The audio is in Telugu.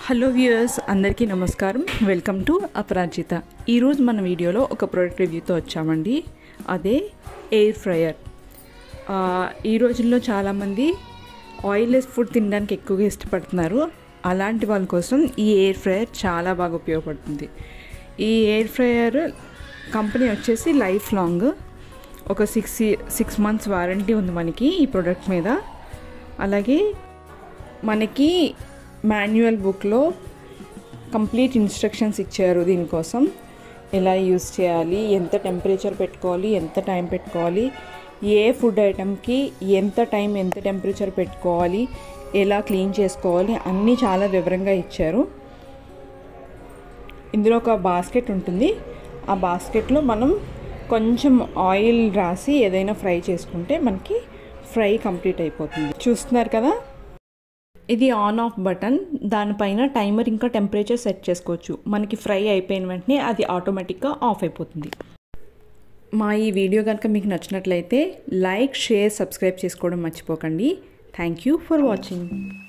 హలో వ్యూయర్స్ అందరికీ నమస్కారం వెల్కమ్ టు అపరాజిత ఈరోజు మన వీడియోలో ఒక ప్రోడక్ట్ రివ్యూతో వచ్చామండి అదే ఎయిర్ ఫ్రయర్ ఆ, ఈ రోజుల్లో చాలామంది ఆయిల్లెస్ ఫుడ్ తినడానికి ఎక్కువగా ఇష్టపడుతున్నారు అలాంటి వాళ్ళ కోసం ఈ ఎయిర్ ఫ్రయర్ చాలా బాగా ఉపయోగపడుతుంది ఈ ఎయిర్ ఫ్రయర్ కంపెనీ వచ్చేసి లైఫ్ లాంగ్ ఒక సిక్స్ సిక్స్ మంత్స్ వారంటీ ఉంది మనకి ఈ ప్రోడక్ట్ మీద అలాగే మనకి మాన్యువల్ బుక్లో కంప్లీట్ ఇన్స్ట్రక్షన్స్ ఇచ్చారు దీనికోసం ఎలా యూస్ చేయాలి ఎంత టెంపరేచర్ పెట్టుకోవాలి ఎంత టైం పెట్టుకోవాలి ఏ ఫుడ్ ఐటెంకి ఎంత టైం ఎంత టెంపరేచర్ పెట్టుకోవాలి ఎలా క్లీన్ చేసుకోవాలి అన్నీ చాలా వివరంగా ఇచ్చారు ఇందులో ఒక బాస్కెట్ ఉంటుంది ఆ బాస్కెట్లో మనం కొంచెం ఆయిల్ రాసి ఏదైనా ఫ్రై చేసుకుంటే మనకి ఫ్రై కంప్లీట్ అయిపోతుంది చూస్తున్నారు కదా ఇది ఆన్ ఆఫ్ బటన్ దానిపైన టైమర్ ఇంకా టెంపరేచర్ సెట్ చేసుకోవచ్చు మనకి ఫ్రై అయిపోయిన వెంటనే అది ఆటోమేటిక్గా ఆఫ్ అయిపోతుంది మా ఈ వీడియో కనుక మీకు నచ్చినట్లయితే లైక్ షేర్ సబ్స్క్రైబ్ చేసుకోవడం మర్చిపోకండి థ్యాంక్ యూ ఫర్ వాచింగ్